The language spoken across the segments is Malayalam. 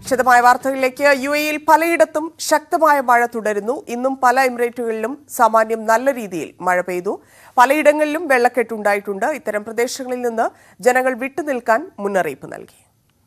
വിശദമായ വാർത്തകളിലേക്ക് യു എയിൽ പലയിടത്തും ശക്തമായ മഴ തുടരുന്നു ഇന്നും പല എമിറേറ്റുകളിലും സാമാന്യം നല്ല രീതിയിൽ മഴ പെയ്തു പലയിടങ്ങളിലും വെള്ളക്കെട്ടുണ്ടായിട്ടുണ്ട് ഇത്തരം പ്രദേശങ്ങളിൽ നിന്ന് ജനങ്ങൾ വിട്ടുനിൽക്കാൻ മുന്നറിയിപ്പ് നൽകി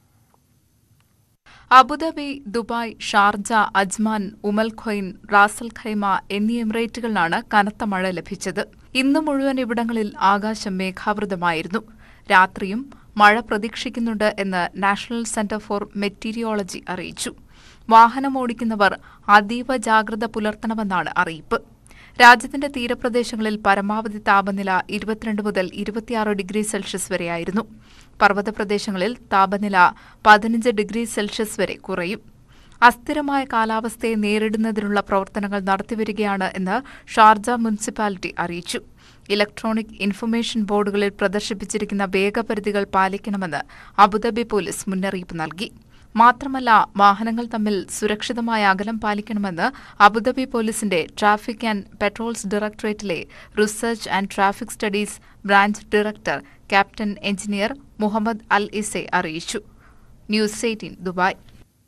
Abu Dhabi Dubai Sharjah Ajman Umm al Quwain Ras al Khaimah എന്നീ എമിറേറ്റുകളിലാണ് കനത്ത മഴ ലഭിച്ചത് ഇന്ന് മുഴുവൻ ഇവിടങ്ങളിൽ ആകാശം മേഘാവൃതമായിരുന്നു രാത്രിയും മഴ പ്രതീക്ഷിക്കുന്നുണ്ട് എന്ന് നാഷണൽ സെന്റർ ഫോർ മെറ്റീരിയോളജി അറിയിച്ചു വാഹനമോടിക്കുന്നവർ അതീവ ജാഗ്രത പുലർത്തണമെന്നാണ് അറിയിപ്പ് രാജ്യത്തിന്റെ തീരപ്രദേശങ്ങളിൽ പരമാവധി താപനില ഇരുപത്തിരണ്ട് മുതൽ ഇരുപത്തിയാറ് ഡിഗ്രി സെൽഷ്യസ് വരെയായിരുന്നു പർവ്വത പ്രദേശങ്ങളിൽ താപനില പതിനഞ്ച് ഡിഗ്രി സെൽഷ്യസ് വരെ കുറയും അസ്ഥിരമായ കാലാവസ്ഥയെ നേരിടുന്നതിനുള്ള പ്രവർത്തനങ്ങൾ നടത്തിവരികയാണ് എന്ന് ഷാർജ മുനിസിപ്പാലിറ്റി അറിയിച്ചു ഇലക്ട്രോണിക് ഇൻഫർമേഷൻ ബോർഡുകളിൽ പ്രദർശിപ്പിച്ചിരിക്കുന്ന വേഗപരിധികൾ പാലിക്കണമെന്ന് അബുദാബി പോലീസ് മുന്നറിയിപ്പ് നൽകി മാത്രമല്ല വാഹനങ്ങൾ തമ്മിൽ സുരക്ഷിതമായ അകലം പാലിക്കണമെന്ന് അബുദാബി പോലീസിന്റെ ട്രാഫിക് ആൻഡ് പെട്രോൾസ് ഡയറക്ടറേറ്റിലെ research and traffic studies branch director captain engineer Mohammed al ഇസെ അറിയിച്ചു ന്യൂസ് എയ്റ്റീൻ ദുബായ്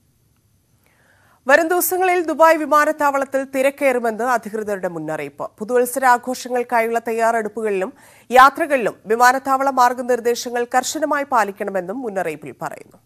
വരും ദിവസങ്ങളിൽ ദുബായ് വിമാനത്താവളത്തിൽ തിരക്കേറുമെന്ന് അധികൃതരുടെ മുന്നറിയിപ്പ് പുതുവത്സരാഘോഷങ്ങൾക്കായുള്ള തയ്യാറെടുപ്പുകളിലും യാത്രകളിലും വിമാനത്താവള മാർഗനിർദ്ദേശങ്ങൾ കർശനമായി പാലിക്കണമെന്നും മുന്നറിയിപ്പിൽ പറയുന്നു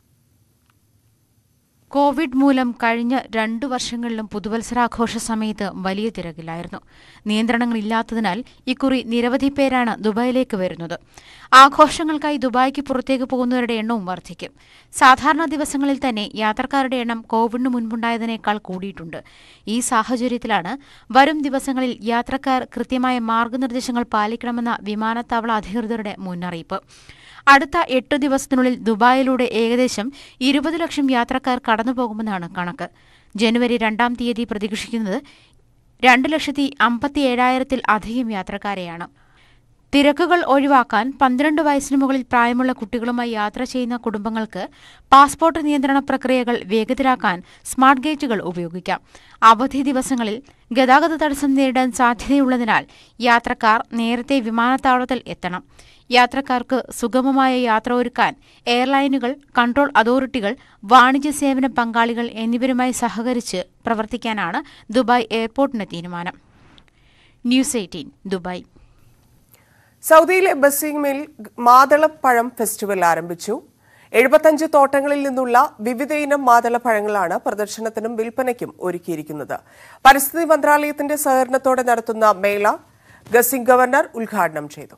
കോവിഡ് മൂലം കഴിഞ്ഞ രണ്ടു വർഷങ്ങളിലും പുതുവത്സരാഘോഷ സമയത്ത് വലിയ തിരക്കിലായിരുന്നു നിയന്ത്രണങ്ങളില്ലാത്തതിനാൽ ഇക്കുറി നിരവധി പേരാണ് ദുബായിലേക്ക് വരുന്നത് ആഘോഷങ്ങൾക്കായി ദുബായിക്ക് പുറത്തേക്ക് പോകുന്നവരുടെ എണ്ണവും വർദ്ധിക്കും സാധാരണ ദിവസങ്ങളിൽ തന്നെ യാത്രക്കാരുടെ എണ്ണം കോവിഡിന് മുൻപുണ്ടായതിനേക്കാൾ കൂടിയിട്ടുണ്ട് ഈ സാഹചര്യത്തിലാണ് വരും ദിവസങ്ങളിൽ യാത്രക്കാർ കൃത്യമായ മാർഗനിർദ്ദേശങ്ങൾ പാലിക്കണമെന്ന വിമാനത്താവള അധികൃതരുടെ മുന്നറിയിപ്പ് അടുത്ത എട്ട് ദിവസത്തിനുള്ളിൽ ദുബായിലൂടെ ഏകദേശം ഇരുപത് ലക്ഷം യാത്രക്കാർ കടന്നുപോകുമെന്നാണ് കണക്ക് ജനുവരി രണ്ടാം തീയതി പ്രതീക്ഷിക്കുന്നത് രണ്ട് ലക്ഷത്തി അമ്പത്തി ഏഴായിരത്തിൽ അധികം യാത്രക്കാരെയാണ് തിരക്കുകൾ ഒഴിവാക്കാൻ പന്ത്രണ്ട് വയസ്സിന് മുകളിൽ പ്രായമുള്ള കുട്ടികളുമായി യാത്ര ചെയ്യുന്ന കുടുംബങ്ങൾക്ക് പാസ്പോർട്ട് നിയന്ത്രണ പ്രക്രിയകൾ വേഗത്തിലാക്കാൻ സ്മാർട്ട് ഗേറ്റുകൾ ഉപയോഗിക്കാം അവധി ദിവസങ്ങളിൽ ഗതാഗത തടസ്സം നേരിടാൻ സാധ്യതയുള്ളതിനാൽ യാത്രക്കാർ നേരത്തെ വിമാനത്താവളത്തിൽ എത്തണം യാത്രക്കാർക്ക് സുഗമമായ യാത്ര ഒരുക്കാൻ എയർലൈനുകൾ കൺട്രോൾ അതോറിറ്റികൾ വാണിജ്യ സേവന പങ്കാളികൾ എന്നിവരുമായി സഹകരിച്ച് പ്രവർത്തിക്കാനാണ് ദുബായ് എയർപോർട്ടിന്റെ തീരുമാനം ന്യൂസ് എയ്റ്റീൻ ദുബായ് സൗദിയിലെ ബസീമിൽ മാതളപ്പഴം ഫെസ്റ്റിവൽ ആരംഭിച്ചു എഴുപത്തഞ്ച് തോട്ടങ്ങളിൽ നിന്നുള്ള വിവിധ ഇനം മാതളപ്പഴങ്ങളാണ് പ്രദർശനത്തിനും വിൽപ്പനയ്ക്കും ഒരുക്കിയിരിക്കുന്നത് പരിസ്ഥിതി മന്ത്രാലയത്തിന്റെ സഹകരണത്തോടെ നടത്തുന്ന മേള ഗസിംഗ് ഗവർണർ ഉദ്ഘാടനം ചെയ്തു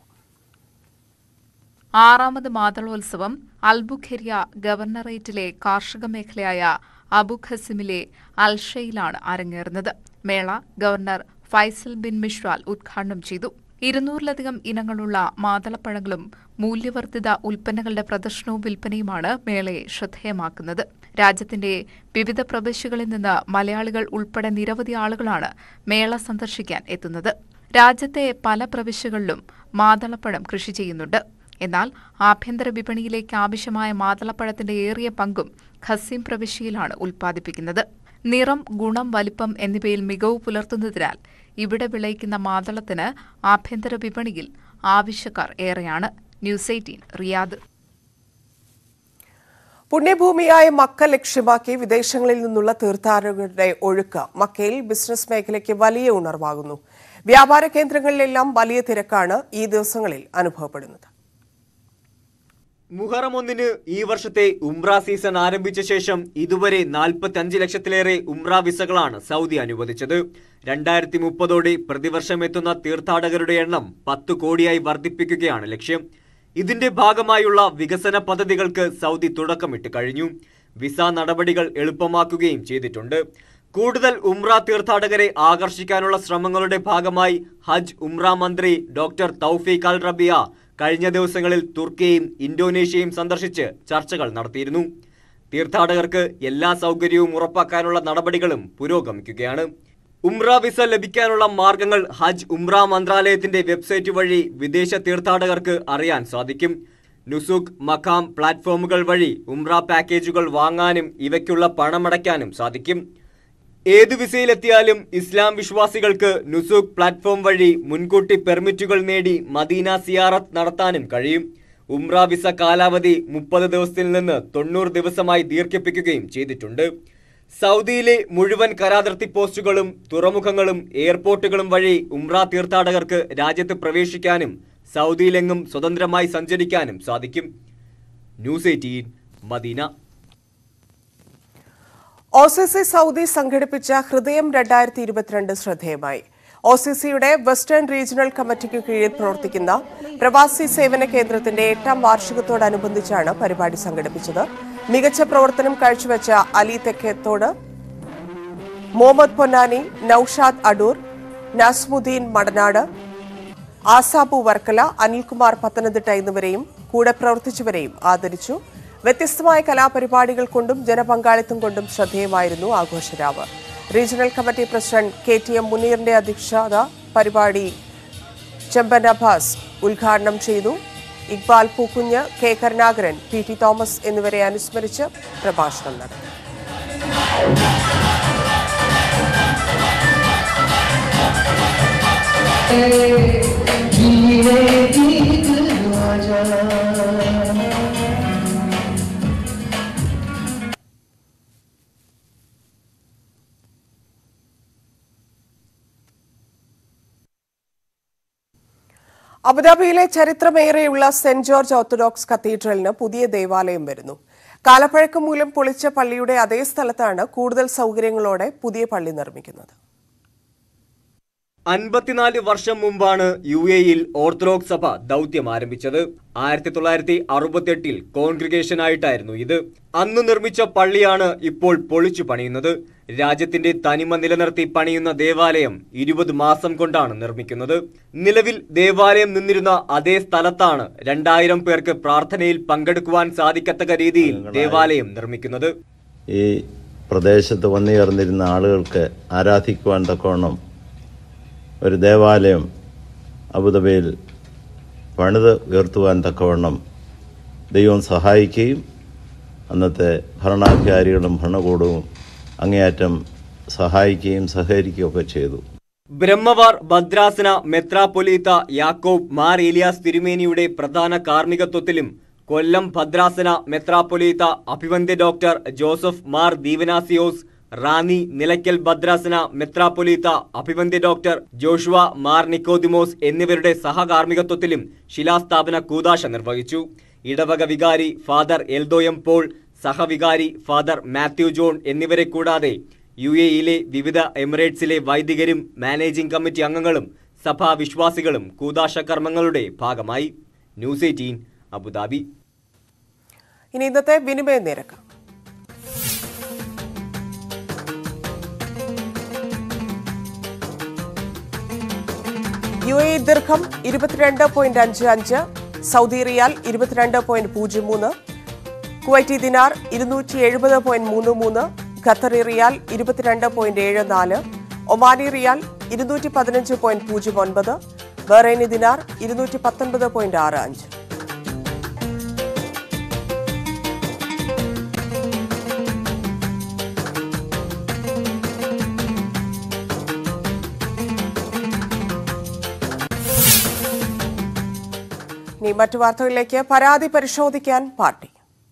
ആറാമത് മാതളോത്സവം അൽബുഖെരിയ ഗവർണറേറ്റിലെ കാർഷിക മേഖലയായ അബുഖസിമിലെ അൽഷയിലാണ് അരങ്ങേറുന്നത് മേള ഗവർണർ ഫൈസൽ ബിൻ മിഷ്വാൽ ഉദ്ഘാടനം ചെയ്തു ഇരുന്നൂറിലധികം ഇനങ്ങളുള്ള മാതളപ്പഴങ്ങളും മൂല്യവർദ്ധിത ഉൽപ്പന്നങ്ങളുടെ പ്രദർശനവും വിൽപ്പനയുമാണ് മേളയെ ശ്രദ്ധേയമാക്കുന്നത് രാജ്യത്തിന്റെ വിവിധ പ്രവിശ്യകളിൽ നിന്ന് മലയാളികൾ ഉൾപ്പെടെ നിരവധി ആളുകളാണ് മേള സന്ദർശിക്കാൻ എത്തുന്നത് രാജ്യത്തെ പല പ്രവിശ്യകളിലും മാതളപ്പഴം കൃഷി ചെയ്യുന്നുണ്ട് എന്നാൽ ആഭ്യന്തര വിപണിയിലേക്ക് ആവശ്യമായ മാതളപ്പഴത്തിന്റെ ഏറിയ പങ്കും ഖസീം പ്രവിശ്യയിലാണ് ഉൽപ്പാദിപ്പിക്കുന്നത് നിറം ഗുണം വലിപ്പം എന്നിവയിൽ മികവ് പുലർത്തുന്നതിനാൽ ഇവിടെ വിളയിക്കുന്ന മാതളത്തിന് ആഭ്യന്തര വിപണിയിൽ ആവശ്യക്കാർ ഏറെയാണ് ന്യൂസ് എയ്റ്റീൻ റിയാദ് പുണ്യഭൂമിയായ മക്ക ലക്ഷ്യമാക്കി വിദേശങ്ങളിൽ നിന്നുള്ള തീർത്ഥാടകരുടെ ഒഴുക്ക് മക്കയിൽ ബിസിനസ് മേഖലയ്ക്ക് വലിയ ഉണർവാകുന്നു വ്യാപാര കേന്ദ്രങ്ങളിലെല്ലാം വലിയ തിരക്കാണ് ഈ ദിവസങ്ങളിൽ അനുഭവപ്പെടുന്നത് മുഹറം ഒന്നിന് ഈ വർഷത്തെ ഉംറ സീസൺ ആരംഭിച്ച ശേഷം ഇതുവരെ നാൽപ്പത്തി അഞ്ച് ലക്ഷത്തിലേറെ ഉംറ വിസകളാണ് സൗദി അനുവദിച്ചത് രണ്ടായിരത്തി മുപ്പതോടെ പ്രതിവർഷം എത്തുന്ന തീർത്ഥാടകരുടെ എണ്ണം പത്ത് കോടിയായി വർദ്ധിപ്പിക്കുകയാണ് ലക്ഷ്യം ഇതിന്റെ ഭാഗമായുള്ള വികസന പദ്ധതികൾക്ക് സൗദി തുടക്കമിട്ട് കഴിഞ്ഞു വിസ നടപടികൾ എളുപ്പമാക്കുകയും ചെയ്തിട്ടുണ്ട് കൂടുതൽ ഉംറ തീർത്ഥാടകരെ ആകർഷിക്കാനുള്ള ശ്രമങ്ങളുടെ ഭാഗമായി ഹജ്ജ് ഉംറ മന്ത്രി ഡോക്ടർ തൗഫീഖ് അൽ റബിയ കഴിഞ്ഞ ദിവസങ്ങളിൽ തുർക്കിയെയും ഇന്തോനേഷ്യയും സന്ദർശിച്ച് ചർച്ചകൾ നടത്തിയിരുന്നു തീർത്ഥാടകർക്ക് എല്ലാ സൗകര്യവും ഉറപ്പാക്കാനുള്ള നടപടികളും പുരോഗമിക്കുകയാണ് ഉംറ വിസ ലഭിക്കാനുള്ള മാർഗങ്ങൾ ഹജ്ജ് ഉംറ മന്ത്രാലയത്തിന്റെ വെബ്സൈറ്റ് വഴി വിദേശ തീർത്ഥാടകർക്ക് അറിയാൻ സാധിക്കും നുസുക് മഖാം പ്ലാറ്റ്ഫോമുകൾ വഴി ഉംറ പാക്കേജുകൾ വാങ്ങാനും ഇവയ്ക്കുള്ള പണമടയ്ക്കാനും സാധിക്കും ഏത് വിസയിലെത്തിയാലും ഇസ്ലാം വിശ്വാസികൾക്ക് നുസൂഖ് പ്ലാറ്റ്ഫോം വഴി മുൻകൂട്ടി പെർമിറ്റുകൾ നേടി മദീന സിയാറത്ത് നടത്താനും കഴിയും ഉംറ വിസ കാലാവധി മുപ്പത് ദിവസത്തിൽ നിന്ന് തൊണ്ണൂറ് ദിവസമായി ദീർഘിപ്പിക്കുകയും ചെയ്തിട്ടുണ്ട് സൗദിയിലെ മുഴുവൻ കരാതിർത്തി പോസ്റ്റുകളും തുറമുഖങ്ങളും എയർപോർട്ടുകളും വഴി ഉംറ തീർത്ഥാടകർക്ക് രാജ്യത്ത് പ്രവേശിക്കാനും സൗദിയിലെങ്ങും സ്വതന്ത്രമായി സഞ്ചരിക്കാനും സാധിക്കും news eighteen Medina OCC Saudi സംഘടിപ്പിച്ച ഹൃദയം രണ്ടായിരത്തി ഇരുപത്തിരണ്ട് ശ്രദ്ധേയമായി ഒസിസിയുടെ വെസ്റ്റേൺ റീജിയണൽ കമ്മിറ്റിക്ക് കീഴിൽ പ്രവർത്തിക്കുന്ന പ്രവാസി സേവന കേന്ദ്രത്തിന്റെ എട്ടാം വാർഷികത്തോടനുബന്ധിച്ചാണ് പരിപാടി സംഘടിപ്പിച്ചത് മികച്ച പ്രവർത്തനം കാഴ്ചവെച്ച അലി തെക്കേത്തോട് മുഹമ്മദ് പൊന്നാനി നൌഷാദ് അടൂർ നാസ്മുദ്ദീൻ മടനാട് ആസാബു വർക്കല അനിൽകുമാർ പത്തനംതിട്ട എന്നിവരെയും കൂടെ പ്രവർത്തിച്ചവരെയും ആദരിച്ചു വ്യത്യസ്തമായ കലാപരിപാടികൾ കൊണ്ടും ജനപങ്കാളിത്തം കൊണ്ടും ശ്രദ്ധേയമായിരുന്നു ആഘോഷരാവ് regional committee president K T M മുനീറിന്റെ അധ്യക്ഷത പരിപാടി ചെമ്പൻ അബ്ബാസ് ഉദ്ഘാടനം ചെയ്തു Iqbal Pookunju K Karunakaran P T Thomas എന്നിവരെ അനുസ്മരിച്ച് പ്രഭാഷണം നടത്തി അബുദാബിയിലെ ചരിത്രമേറെയുള്ള സെന്റ് ജോർജ് ഓർത്തഡോക്സ് കത്തീഡ്രലിന് പുതിയ ദേവാലയം വരുന്നു കാലപ്പഴക്കം മൂലം പൊളിച്ച പള്ളിയുടെ അതേ സ്ഥലത്താണ് കൂടുതൽ സൗകര്യങ്ങളോടെ പുതിയ പള്ളി നിർമ്മിക്കുന്നത് അൻപത്തിനാല് വർഷം മുമ്പാണ് യു എയിൽ ഓർത്തഡോക്സ് സഭ ദൗത്യം ആരംഭിച്ചത് ആയിരത്തി തൊള്ളായിരത്തി അറുപത്തെട്ടിൽ കോൺഗ്രിഗേഷൻ ആയിട്ടായിരുന്നു ഇത് അന്ന് നിർമ്മിച്ച പള്ളിയാണ് ഇപ്പോൾ പൊളിച്ചു പണിയുന്നത് രാജ്യത്തിന്റെ തനിമ നിലനിർത്തി പണിയുന്ന ദേവാലയം ഇരുപത് മാസം കൊണ്ടാണ് നിർമ്മിക്കുന്നത് നിലവിൽ ദേവാലയം നിന്നിരുന്ന അതേ സ്ഥലത്താണ് രണ്ടായിരം പേർക്ക് പ്രാർത്ഥനയിൽ പങ്കെടുക്കുവാൻ സാധിക്കത്തക്ക രീതിയിൽ ദേവാലയം നിർമ്മിക്കുന്നത് ഈ പ്രദേശത്ത് വന്നുചേർന്നിരുന്ന ആളുകൾക്ക് ആരാധിക്കുവാൻ തക്കവണ്ണം ഒരു ദേവാലയം അബുദാബിയിൽ പണിത് ഉയർത്തുവാൻ തക്കവണ്ണം ദൈവം സഹായിക്കുകയും അന്നത്തെ ഭരണാധികാരികളും ഭരണകൂടവും അങ്ങേയറ്റം സഹായിക്കുകയും സഹകരിക്കുകയൊക്കെ ചെയ്തു ബ്രഹ്മവാർ ഭദ്രാസന മെത്രാപൊലീത്ത യാക്കോബ് മാർ ഏലിയാസ് തിരുമേനിയുടെ പ്രധാന കാർമ്മികത്വത്തിലും കൊല്ലം ഭദ്രാസന മെത്രാപൊലീത്ത അഭിവന്ദ്യ ഡോക്ടർ ജോസഫ് മാർ ദീവനാസിയോസ് റാന്നി നിലയ്ക്കൽ ഭദ്രാസന മെത്രാപൊലീത്ത അഭിവന്ദ്യ ഡോക്ടർ ജോഷുവ മാർ നിക്കോദിമോസ് എന്നിവരുടെ സഹകാർമ്മികത്വത്തിലും ശിലാസ്ഥാപന കൂതാശ നിർവഹിച്ചു ഇടവക വികാരി ഫാദർ എൽദോയം പോൾ സഹവികാരി ഫാദർ മാത്യു ജോൺ എന്നിവരെ കൂടാതെ യു എയിലെ വിവിധ എമിറേറ്റ്സിലെ വൈദികരും മാനേജിംഗ് കമ്മിറ്റി അംഗങ്ങളും സഭാ വിശ്വാസികളും കൂതാശ കർമ്മങ്ങളുടെ ഭാഗമായി ന്യൂസ് എയ്റ്റീൻ അബുദാബി ഇനി ഇന്നത്തെ വിനിമയ നിരക്ക് യു എ ദീർഘം ഇരുപത്തിരണ്ട് പോയിന്റ് അഞ്ച് അഞ്ച് സൗദി റിയാൽ ഇരുപത്തിരണ്ട് പോയിന്റ് പൂജ്യം മൂന്ന് കുവൈറ്റി ദിനാർ ഇരുന്നൂറ്റി എഴുപത് പോയിന്റ് മൂന്ന് മൂന്ന് ഖത്തറി റിയാൽ ഇരുപത്തിരണ്ട് പോയിന്റ് ഏഴ് നാല് ഒമാനി റിയാൽ ഇരുന്നൂറ്റി പതിനഞ്ച് പോയിന്റ് പൂജ്യം ഒൻപത് ബഹ്റൈനി ദിനാർ ഇരുന്നൂറ്റി പത്തൊൻപത് പോയിന്റ് ആറ് അഞ്ച് ഇനി മറ്റു വാർത്തകളിലേക്ക് പരാതി പരിശോധിക്കാൻ പാർട്ടി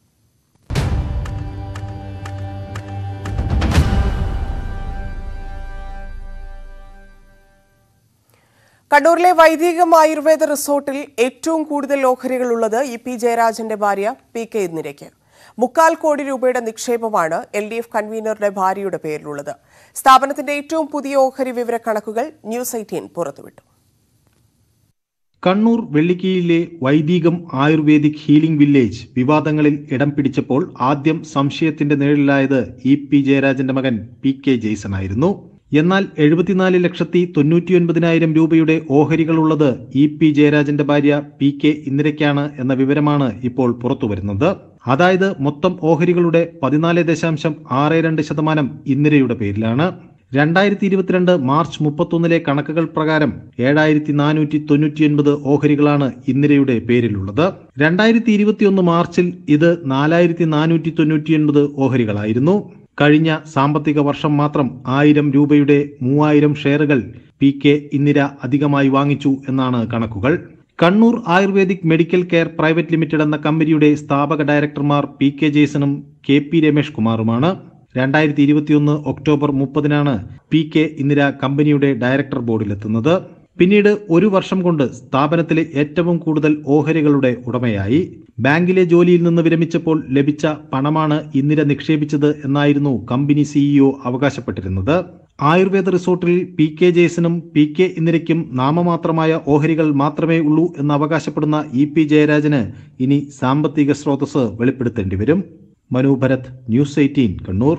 കണ്ണൂരിലെ വൈദികം ആയുർവേദ റിസോർട്ടിൽ ഏറ്റവും കൂടുതൽ ഓഹരികൾ ഉള്ളത് ഇ പി ജയരാജന്റെ ഭാര്യ പി കെ ഇന്ദിരയ്ക്ക് മുക്കാൽ കോടി രൂപയുടെ നിക്ഷേപമാണ് എൽ ഡി എഫ് കൺവീനറുടെ ഭാര്യയുടെ പേരിലുള്ളത് സ്ഥാപനത്തിന്റെ ഏറ്റവും പുതിയ ഓഹരി വിവര കണക്കുകൾ ന്യൂസ് എയ്റ്റീൻ പുറത്തുവിട്ടു കണ്ണൂർ വെള്ളിക്കീഴിലെ വൈദികം ആയുർവേദിക് ഹീലിംഗ് വില്ലേജ് വിവാദങ്ങളിൽ ഇടം പിടിച്ചപ്പോൾ ആദ്യം സംശയത്തിന്റെ നിഴലിലായത് ഇ പി ജയരാജന്റെ മകൻ പി കെ ജെയ്സൺ ആയിരുന്നു എന്നാൽ എഴുപത്തിനാല് ലക്ഷത്തി തൊണ്ണൂറ്റിയൊൻപതിനായിരം രൂപയുടെ ഓഹരികളുള്ളത് ഇ പി ജയരാജന്റെ ഭാര്യ പി കെ ഇന്ദിരയ്ക്കാണ് എന്ന വിവരമാണ് ഇപ്പോൾ പുറത്തുവരുന്നത് അതായത് മൊത്തം ഓഹരികളുടെ പതിനാല് ദശാംശം ആറ് രണ്ട് ശതമാനം ഇന്ദിരയുടെ പേരിലാണ് രണ്ടായിരത്തി ഇരുപത്തിരണ്ട് മാർച്ച് മുപ്പത്തൊന്നിലെ കണക്കുകൾ പ്രകാരം ഏഴായിരത്തി നാനൂറ്റി തൊണ്ണൂറ്റിയൊൻപത് ഓഹരികളാണ് ഇന്ദിരയുടെ പേരിലുള്ളത് രണ്ടായിരത്തി ഇരുപത്തിയൊന്ന് മാർച്ചിൽ ഇത് നാലായിരത്തി നാനൂറ്റി തൊണ്ണൂറ്റിയൊൻപത് ഓഹരികളായിരുന്നു കഴിഞ്ഞ സാമ്പത്തിക വർഷം മാത്രം ആയിരം രൂപയുടെ മൂവായിരം ഷെയറുകൾ പി കെ ഇന്ദിര അധികമായി വാങ്ങിച്ചു എന്നാണ് കണക്കുകൾ Kannur Ayurvedic medical care private limited എന്ന കമ്പനിയുടെ സ്ഥാപക ഡയറക്ടർമാർ പി കെ ജേസണും കെ പി രമേഷ് കുമാറുമാണ് രണ്ടായിരത്തി ഇരുപത്തിയൊന്ന് ഒക്ടോബർ മുപ്പതിനാണ് പി കെ ഇന്ദിര കമ്പനിയുടെ ഡയറക്ടർ ബോർഡിലെത്തുന്നത് പിന്നീട് ഒരു വർഷം കൊണ്ട് സ്ഥാപനത്തിലെ ഏറ്റവും കൂടുതൽ ഓഹരികളുടെ ഉടമയായി ബാങ്കിലെ ജോലിയിൽ നിന്ന് വിരമിച്ചപ്പോൾ ലഭിച്ച പണമാണ് ഇന്ദിര നിക്ഷേപിച്ചത് എന്നായിരുന്നു കമ്പനി സിഇഒ അവകാശപ്പെട്ടിരുന്നത് ആയുർവേദ റിസോർട്ടിൽ പി കെ ജേസനും പി കെ ഇന്ദിരയ്ക്കും നാമമാത്രമായ ഓഹരികൾ മാത്രമേ ഉള്ളൂ എന്ന് അവകാശപ്പെടുന്ന ഇ പി ജയരാജന് ഇനി സാമ്പത്തിക സ്രോതസ് വെളിപ്പെടുത്തേണ്ടി വരും Manu Bharath news eighteen Kannur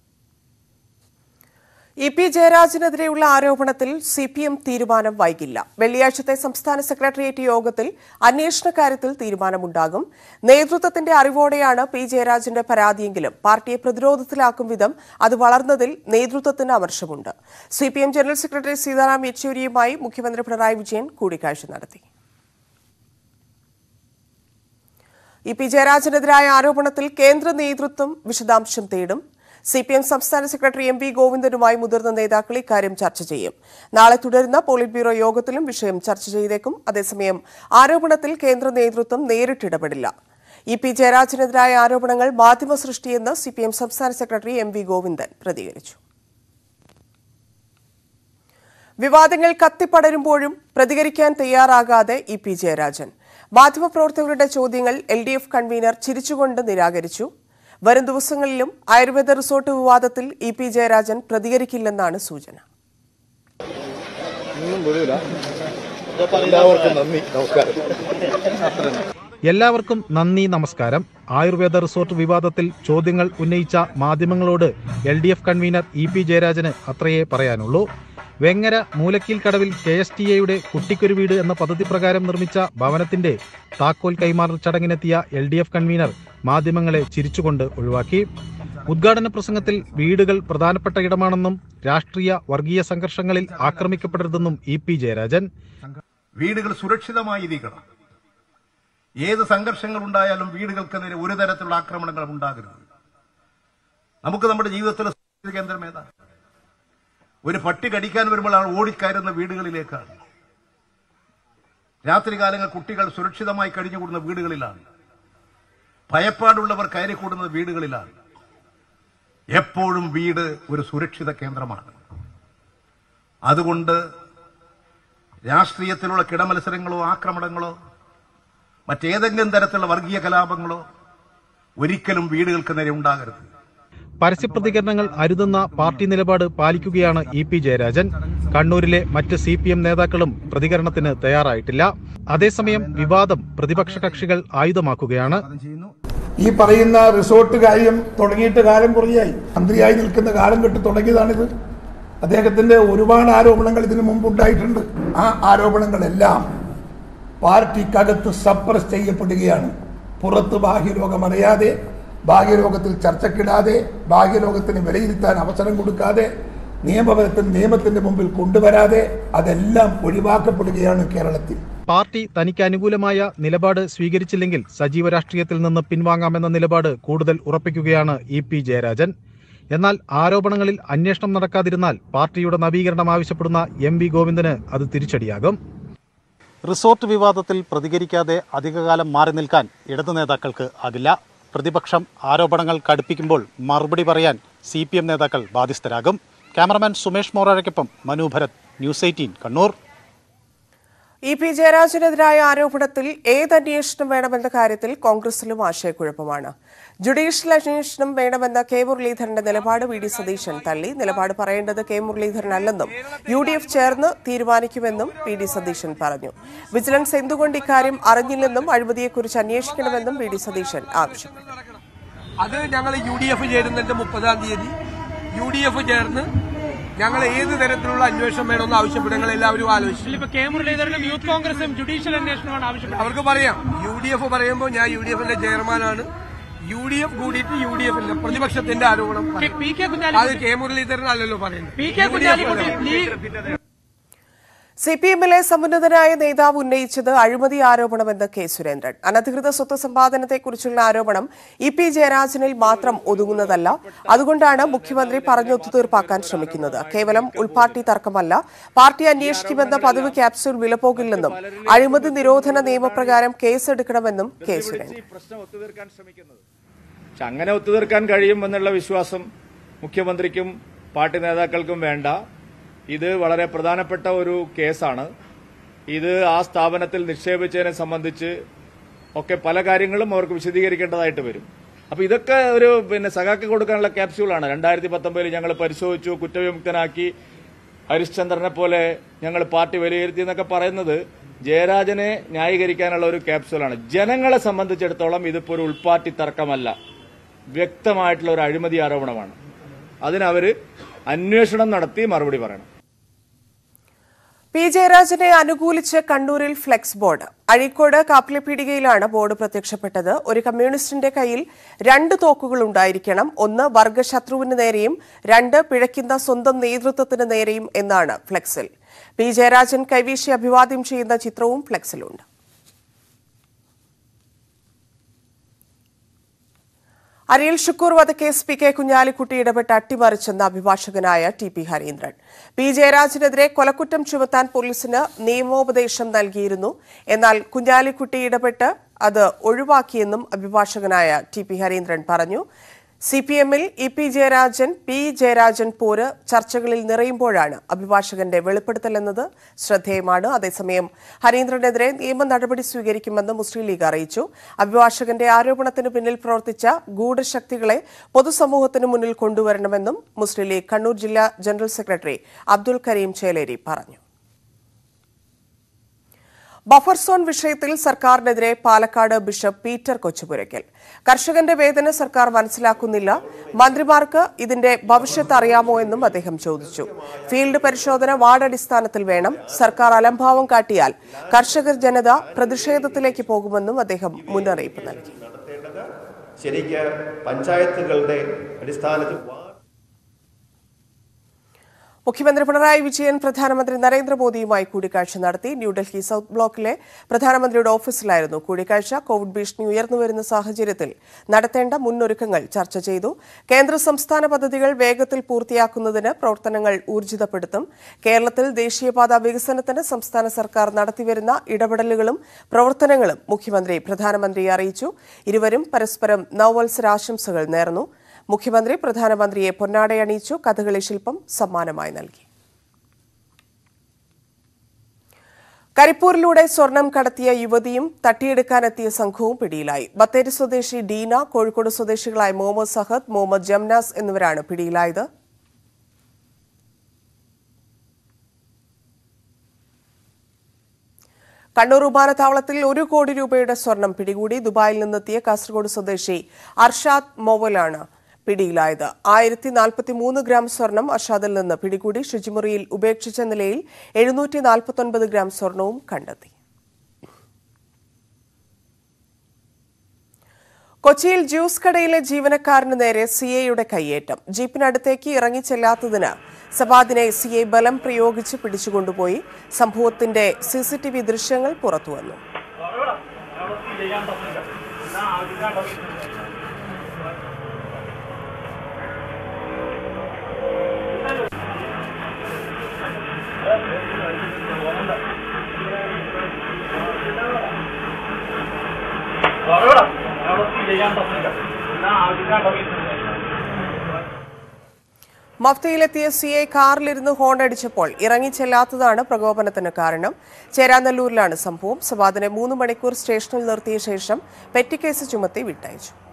E P ജയരാജനെതിരെയുള്ള ആരോപണത്തിൽ സി പി എം തീരുമാനം വൈകില്ല വെള്ളിയാഴ്ചത്തെ സംസ്ഥാന സെക്രട്ടേറിയറ്റ് യോഗത്തിൽ അന്വേഷണ കാര്യത്തിൽ തീരുമാനമുണ്ടാകും നേതൃത്വത്തിന്റെ അറിവോടെയാണ് പി ജയരാജന്റെ പരാതിയെങ്കിലും പാർട്ടിയെ പ്രതിരോധത്തിലാക്കും വിധം അത് വളർന്നതിൽ നേതൃത്വത്തിന് അമർഷമുണ്ട് C P M general secretary Sitaram യെച്ചൂരിയുമായി മുഖ്യമന്ത്രി പിണറായി വിജയൻ കൂടിക്കാഴ്ച നടത്തി ഇ പി ജയരാജനെതിരായ ആരോപണത്തിൽ കേന്ദ്ര നേതൃത്വം വിശദാംശം തേടും സി പി എം സംസ്ഥാന സെക്രട്ടറി എം വി ഗോവിന്ദനുമായി മുതിർന്ന നേതാക്കൾ ഇക്കാര്യം ചർച്ച ചെയ്യും നാളെ തുടരുന്ന പോളിറ്റ് ബ്യൂറോ യോഗത്തിലും വിഷയം ചർച്ച ചെയ്തേക്കും അതേസമയം ആരോപണത്തിൽ കേന്ദ്ര നേതൃത്വം നേരിട്ടിടപെടില്ല ഇ പി ജയരാജനെതിരായ ആരോപണങ്ങൾ മാധ്യമ സൃഷ്ടിയെന്ന് സി പി എം സംസ്ഥാന സെക്രട്ടറി എം വി ഗോവിന്ദൻ പ്രതികരിച്ചു വിവാദങ്ങൾ കത്തിപ്പടരുമ്പോഴും പ്രതികരിക്കാൻ തയ്യാറാകാതെ ഇ പി ജയരാജൻ മാധ്യമപ്രവർത്തകരുടെ ചോദ്യങ്ങൾ എൽ ഡി എഫ് കൺവീനർ ചിരിച്ചുകൊണ്ട് നിരാകരിച്ചു വരും ദിവസങ്ങളിലും ആയുർവേദ റിസോർട്ട് വിവാദത്തിൽ ഇ പി ജയരാജൻ പ്രതികരിക്കില്ലെന്നാണ് സൂചന എല്ലാവർക്കും നന്ദി നമസ്കാരം എല്ലാവർക്കും നന്ദി നമസ്കാരം ആയുർവേദ റിസോർട്ട് വിവാദത്തിൽ ചോദ്യങ്ങൾ ഉന്നയിച്ച മാധ്യമങ്ങളോട് എൽ ഡി എഫ് കൺവീനർ ഇ പി ജയരാജന് അത്രയേ പറയാനുള്ളൂ വെങ്ങര മൂലക്കീൽ കടവിൽ കെ എസ് ടി എയുടെ കുട്ടിക്കൊരു വീട് എന്ന പദ്ധതി പ്രകാരം നിർമ്മിച്ച ഭവനത്തിന്റെ താക്കോൽ കൈമാറൽ ചടങ്ങിനെത്തിയ എൽ ഡി എഫ് കൺവീനർ മാധ്യമങ്ങളെ ചിരിച്ചുകൊണ്ട് ഒഴിവാക്കി ഉദ്ഘാടന പ്രസംഗത്തിൽ വീടുകൾ പ്രധാനപ്പെട്ട ഇടമാണെന്നും രാഷ്ട്രീയ വർഗീയ സംഘർഷങ്ങളിൽ ആക്രമിക്കപ്പെടരുതെന്നും ഇ പി ജയരാജൻ വീടുകൾ സുരക്ഷിതമായിരിക്കണം ഏത് സംഘർഷങ്ങൾ ഉണ്ടായാലും വീടുകൾക്കെതിരെ ഒരു തരത്തിലുള്ള ആക്രമണങ്ങൾ ഉണ്ടാകരുത് നമുക്ക് നമ്മുടെ ജീവിതത്തിലെ സുരക്ഷിത കേന്ദ്രം ഏതാണ് ഒരു പട്ടി കടിക്കാൻ വരുമ്പോൾ ആൾ ഓടിക്കയറുന്ന വീടുകളിലേക്കാണ് രാത്രികാലങ്ങൾ കുട്ടികൾ സുരക്ഷിതമായി കഴിഞ്ഞുകൂടുന്ന വീടുകളിലാണ് ഭയപ്പാടുള്ളവർ കയറിക്കൂടുന്ന വീടുകളിലാണ് എപ്പോഴും വീട് ഒരു സുരക്ഷിത കേന്ദ്രമാണ് അതുകൊണ്ട് രാഷ്ട്രീയത്തിലുള്ള കിടമത്സരങ്ങളോ ആക്രമണങ്ങളോ മറ്റേതെങ്കിലും തരത്തിലുള്ള വർഗീയ കലാപങ്ങളോ ഒരിക്കലും വീടുകൾക്ക് നേരെ ഉണ്ടാകരുത് പരസ്യപ്രതികരണങ്ങൾ അരുതെന്ന പാർട്ടി നിലപാട് പാലിക്കുകയാണ് ഇ പി ജയരാജൻ കണ്ണൂരിലെ മറ്റ് സി പി എം നേതാക്കളും പ്രതികരണത്തിന് തയ്യാറായിട്ടില്ല അതേസമയം വിവാദം പ്രതിപക്ഷ കക്ഷികൾ ആയുധമാക്കുകയാണ് ഈ പറയുന്ന റിസോർട്ട് കാര്യം തുടങ്ങിയിട്ട് കാലം കുറയായി മന്ത്രിയായി നിൽക്കുന്ന കാലം കെട്ട് തുടങ്ങിയതാണിത് അദ്ദേഹത്തിന്റെ ഒരുപാട് ആരോപണങ്ങൾ ഇതിനു മുമ്പ് ഉണ്ടായിട്ടുണ്ട് ആ ആരോപണങ്ങളെല്ലാം പാർട്ടിക്കകത്ത് സപ്രസ് ചെയ്യപ്പെടുകയാണ് പുറത്ത് ബാഹ്യലോകം അറിയാതെ ബാഹ്യലോകത്തിൽ ചർച്ചക്കിടാതെ ബാഹ്യലോകത്തിന് വിലയിരുത്താൻ അവസരം കൊടുക്കാതെ നിയമപരത്തിന് നിയമത്തിന്റെ മുമ്പിൽ കൊണ്ടുവരാതെ അതെല്ലാം ഒഴിവാക്കപ്പെടുകയാണ് കേരളത്തിൽ പാർട്ടി തനിക്ക് അനുകൂലമായ നിലപാട് സ്വീകരിച്ചില്ലെങ്കിൽ സജീവ രാഷ്ട്രീയത്തിൽ നിന്ന് പിൻവാങ്ങാമെന്ന നിലപാട് കൂടുതൽ ഉറപ്പിക്കുകയാണ് ഇ പി ജയരാജൻ എന്നാൽ ആരോപണങ്ങളിൽ അന്വേഷണം നടക്കാതിരുന്നാൽ പാർട്ടിയുടെ നവീകരണം ആവശ്യപ്പെടുന്ന എം വി ഗോവിന്ദന് അത് തിരിച്ചടിയാകും റിസോർട്ട് വിവാദത്തിൽ പ്രതികരിക്കാതെ അധികകാലം മാറി നിൽക്കാൻ ഇടതു നേതാക്കൾക്ക് ആകില്ല പ്രതിപക്ഷം ആരോപണങ്ങൾ കടുപ്പിക്കുമ്പോൾ മറുപടി പറയാൻ സി പി എം നേതാക്കൾ ബാധ്യസ്ഥരാകും ക്യാമറമാൻ സുമേഷ് മോറാഴയ്ക്കൊപ്പം Manu Bharath news eighteen Kannur E P ജയരാജനെതിരായ ആരോപണത്തിൽ ഏത് അന്വേഷണം വേണമെന്ന കാര്യത്തിൽ കോൺഗ്രസിലും ആശയക്കുഴപ്പമാണ് ജുഡീഷ്യൽ അന്വേഷണം വേണമെന്ന കെ മുരളീധരന്റെ നിലപാട് വി ഡി സതീശൻ തള്ളി നിലപാട് പറയേണ്ടത് കെ മുരളീധരൻ അല്ലെന്നും യു ഡി എഫ് ചേർന്ന് തീരുമാനിക്കുമെന്നും വി ഡി സതീശൻ പറഞ്ഞു വിജിലൻസ് എന്തുകൊണ്ട് ഇക്കാര്യം അറിഞ്ഞില്ലെന്നും അഴിമതിയെക്കുറിച്ച് അന്വേഷിക്കണമെന്നും വി ഡി സതീശൻ ആവശ്യപ്പെട്ടു അത് ഞങ്ങൾ യു ഡി എഫ് ചേരുന്നുണ്ട് മുപ്പതാം തീയതി യു ഡി എഫ് ചേർന്ന് ഞങ്ങൾ ഏത് തരത്തിലുള്ള അന്വേഷണം വേണമെന്ന് ആവശ്യപ്പെട്ട് ഞങ്ങൾ എല്ലാവരും ആലോചിച്ചു ഇപ്പൊ കെ മുരളീധരനും യൂത്ത് കോൺഗ്രസും ജുഡീഷ്യൽ അന്വേഷണമാണ് ആവശ്യപ്പെട്ടത് അവർക്ക് പറയാം യു ഡി എഫ് പറയുമ്പോൾ ഞാൻ യു ഡി എഫിന്റെ ചെയർമാനാണ് യു ഡി എഫ് കൂടിയിട്ട് യു ഡി എഫിന്റെ പ്രതിപക്ഷത്തിന്റെ ആരോപണം പറയും. പി കെ അത് കുഞ്ഞാലിക്കുട്ടി കെ മുരളീധരൻ അല്ലല്ലോ പറയുന്നത് P K Kunhalikutty League C P എമ്മിലെ സമുന്നതനായ നേതാവ് ഉന്നയിച്ചത് അഴിമതി ആരോപണമെന്ന് കെ സുരേന്ദ്രൻ അനധികൃത സ്വത്ത് സമ്പാദനത്തെക്കുറിച്ചുള്ള ആരോപണം ഇ പി ജയരാജനിൽ മാത്രം ഒതുങ്ങുന്നതല്ല അതുകൊണ്ടാണ് മുഖ്യമന്ത്രി പറഞ്ഞൊത്തുതീർപ്പാക്കാൻ ശ്രമിക്കുന്നത് കേവലം ഉൾപാർട്ടി തർക്കമല്ല പാർട്ടി അന്വേഷിക്കുമെന്ന പതിവ് ക്യാപ്സ്യൂൾ വിലപോകില്ലെന്നും അഴിമതി നിരോധന നിയമപ്രകാരം കേസെടുക്കണമെന്നും കെ സുരേന്ദ്രൻ പ്രശ്നം ഒത്തുതീർക്കാൻ ശ്രമിക്കുന്നത് പക്ഷെ അങ്ങനെ ഒത്തുതീർക്കാൻ കഴിയുമെന്നുള്ള വിശ്വാസം മുഖ്യമന്ത്രിക്കും പാർട്ടി നേതാക്കൾക്കും വേണ്ട ഇത് വളരെ പ്രധാനപ്പെട്ട ഒരു കേസാണ് ഇത് ആ സ്ഥാപനത്തിൽ നിക്ഷേപിച്ചതിനെ സംബന്ധിച്ച് ഒക്കെ പല കാര്യങ്ങളും അവർക്ക് വിശദീകരിക്കേണ്ടതായിട്ട് വരും അപ്പൊ ഇതൊക്കെ ഒരു പിന്നെ സഖാക്ക് കൊടുക്കാനുള്ള ക്യാപ്സ്യൂളാണ് രണ്ടായിരത്തി പത്തൊമ്പതിൽ ഞങ്ങൾ പരിശോധിച്ചു കുറ്റവിമുക്തനാക്കി ഹരിശ്ചന്ദ്രനെ പോലെ ഞങ്ങൾ പാർട്ടി വിലയിരുത്തി എന്നൊക്കെ പറയുന്നത് ജയരാജനെ ന്യായീകരിക്കാനുള്ള ഒരു ക്യാപ്സ്യൂളാണ് ജനങ്ങളെ സംബന്ധിച്ചിടത്തോളം ഇതിപ്പോ ഒരു ഉൾപാർട്ടി തർക്കമല്ല വ്യക്തമായിട്ടുള്ള ഒരു അഴിമതി ആരോപണമാണ് അതിനവര് അന്വേഷണം നടത്തി മറുപടി പറയണം പി ജയരാജനെ അനുകൂലിച്ച് കണ്ണൂരിൽ ഫ്ലെക്സ് ബോർഡ് അഴീക്കോട് കാപ്പിലപ്പീടികയിലാണ് ബോർഡ് പ്രത്യക്ഷപ്പെട്ടത് ഒരു കമ്മ്യൂണിസ്റ്റിന്റെ കയ്യിൽ രണ്ട് തോക്കുകൾ ഉണ്ടായിരിക്കണം ഒന്ന് വർഗശത്രുവിന് നേരെയും രണ്ട് പിഴയ്ക്കുന്ന സ്വന്തം നേതൃത്വത്തിന് നേരെയും എന്നാണ് ഫ്ലെക്സിൽ പി ജയരാജൻ കൈവീശി അഭിവാദ്യം ചെയ്യുന്ന ചിത്രവും ഫ്ലെക്സിലുണ്ട് അരിയൽ ഷുക്കൂർ വധക്കേസ് പി കെ കുഞ്ഞാലിക്കുട്ടി ഇടപെട്ട് അട്ടിമറിച്ചെന്ന അഭിഭാഷകനായ ടി പി ഹരീന്ദ്രൻ പി ജയരാജനെതിരെ കൊലക്കുറ്റം ചുമത്താൻ പോലീസിന് നിയമോപദേശം നൽകിയിരുന്നു എന്നാൽ കുഞ്ഞാലിക്കുട്ടി ഇടപെട്ട് അത് ഒഴിവാക്കിയെന്നും അഭിഭാഷകനായ ടി പി ഹരീന്ദ്രൻ പറഞ്ഞു സി പി എമ്മിൽ E P Jayarajan P Jayarajan പോര് ചർച്ചകളിൽ നിറയുമ്പോഴാണ് അഭിഭാഷകന്റെ വെളിപ്പെടുത്തലെന്നത് ശ്രദ്ധേയമാണ് അതേസമയം ഹരീന്ദ്രനെതിരെ നിയമ നടപടി സ്വീകരിക്കുമെന്ന് മുസ്ലിം ലീഗ് അറിയിച്ചു അഭിഭാഷകന്റെ ആരോപണത്തിന് പിന്നിൽ പ്രവർത്തിച്ച ഗൂഢശക്തികളെ പൊതുസമൂഹത്തിന് മുന്നിൽ കൊണ്ടുവരണമെന്നും മുസ്ലിം ലീഗ് കണ്ണൂർ ജില്ലാ ജനറൽ സെക്രട്ടറി അബ്ദുൽ കരീം ചേലേരി പറഞ്ഞു ബഫർ സോൺ വിഷയത്തിൽ സർക്കാരിനെതിരെ പാലക്കാട് ബിഷപ്പ് പീറ്റർ കൊച്ചുപുരയ്ക്കൽ കർഷകന്റെ വേദന സർക്കാർ മനസ്സിലാക്കുന്നില്ല മന്ത്രിമാർക്ക് ഇതിന്റെ ഭവിഷ്യത്ത് അറിയാമോ എന്നും അദ്ദേഹം ചോദിച്ചു ഫീൽഡ് പരിശോധന വാർഡടിസ്ഥാനത്തിൽ വേണം സർക്കാർ അലംഭാവം കാട്ടിയാൽ കർഷകർ ജനത പ്രതിഷേധത്തിലേക്ക് പോകുമെന്നും അദ്ദേഹം മുന്നറിയിപ്പ് നൽകി ശരിക്ക് പഞ്ചായത്തുകളുടെ അടിസ്ഥാനത്തിൽ മുഖ്യമന്ത്രി പിണറായി വിജയൻ പ്രധാനമന്ത്രി നരേന്ദ്രമോദിയുമായി കൂടിക്കാഴ്ച നടത്തി ന്യൂഡൽഹി സൌത്ത് ബ്ലോക്കിലെ പ്രധാനമന്ത്രിയുടെ ഓഫീസിലായിരുന്നു കൂടിക്കാഴ്ച കോവിഡ് ഭീഷണി ഉയർന്നുവരുന്ന സാഹചര്യത്തിൽ നടത്തേണ്ട മുന്നൊരുക്കങ്ങൾ ചർച്ച ചെയ്തു കേന്ദ്ര സംസ്ഥാന പദ്ധതികൾ വേഗത്തിൽ പൂർത്തിയാക്കുന്നതിന് പ്രവർത്തനങ്ങൾ ഊർജിതപ്പെടുത്തും കേരളത്തിൽ ദേശീയപാത വികസനത്തിന് സംസ്ഥാന സർക്കാർ നടത്തിവരുന്ന ഇടപെടലുകളും പ്രവർത്തനങ്ങളും മുഖ്യമന്ത്രി പ്രധാനമന്ത്രിയെ അറിയിച്ചു ഇരുവരും പരസ്പരം നവവത്സരാശംസകൾ നേർന്നു മുഖ്യമന്ത്രി പ്രധാനമന്ത്രിയെ പൊന്നാടയണിയിച്ചു കഥകളി ശില്പം സമ്മാനമായി നൽകി കരിപ്പൂരിലൂടെ സ്വർണം കടത്തിയ യുവതിയും തട്ടിയെടുക്കാനെത്തിയ സംഘവും പിടിയിലായി ബത്തേരി സ്വദേശി ഡീന കോഴിക്കോട് സ്വദേശികളായ മുഹമ്മദ് സഹദ് മുഹമ്മദ് ജംനാസ് എന്നിവരാണ് പിടിയിലായത് കണ്ണൂർ വിമാനത്താവളത്തിൽ ഒരു കോടി രൂപയുടെ സ്വർണം പിടികൂടി ദുബായിൽ നിന്നെത്തിയ കാസർഗോഡ് സ്വദേശി അർഷാദ് മോവലാണ് പിടിയിലായത് ആയിരത്തി നാൽപ്പത്തി മൂന്ന് ഗ്രാം സ്വർണം അർഷാദിൽ നിന്ന് പിടികൂടി ശുചിമുറിയിൽ ഉപേക്ഷിച്ച നിലയിൽ എഴുന്നൂറ്റി നാൽപ്പത്തൊൻപത് ഗ്രാം സ്വർണവും കണ്ടെത്തി കൊച്ചിയിൽ ജ്യൂസ് കടയിലെ ജീവനക്കാരന് നേരെ സിഐയുടെ കയ്യേറ്റം ജീപ്പിനടുത്തേക്ക് ഇറങ്ങിച്ചെല്ലാത്തതിന് സബാദിനെ സിഐ ബലം പ്രയോഗിച്ച് പിടിച്ചുകൊണ്ടുപോയി സംഭവത്തിന്റെ സിസിടിവി ദൃശ്യങ്ങൾ പുറത്തുവന്നു മഫ്തയിലെത്തിയ സി ഐ കാറിലിരുന്ന് ഹോൺ അടിച്ചപ്പോൾ ഇറങ്ങിച്ചെല്ലാത്തതാണ് പ്രകോപനത്തിന് കാരണം ചേരാനല്ലൂരിലാണ് സംഭവം സവാദിനെ മൂന്ന് മണിക്കൂർ സ്റ്റേഷനിൽ നിർത്തിയ ശേഷം പെറ്റി കേസ് ചുമത്തി വിട്ടയച്ചു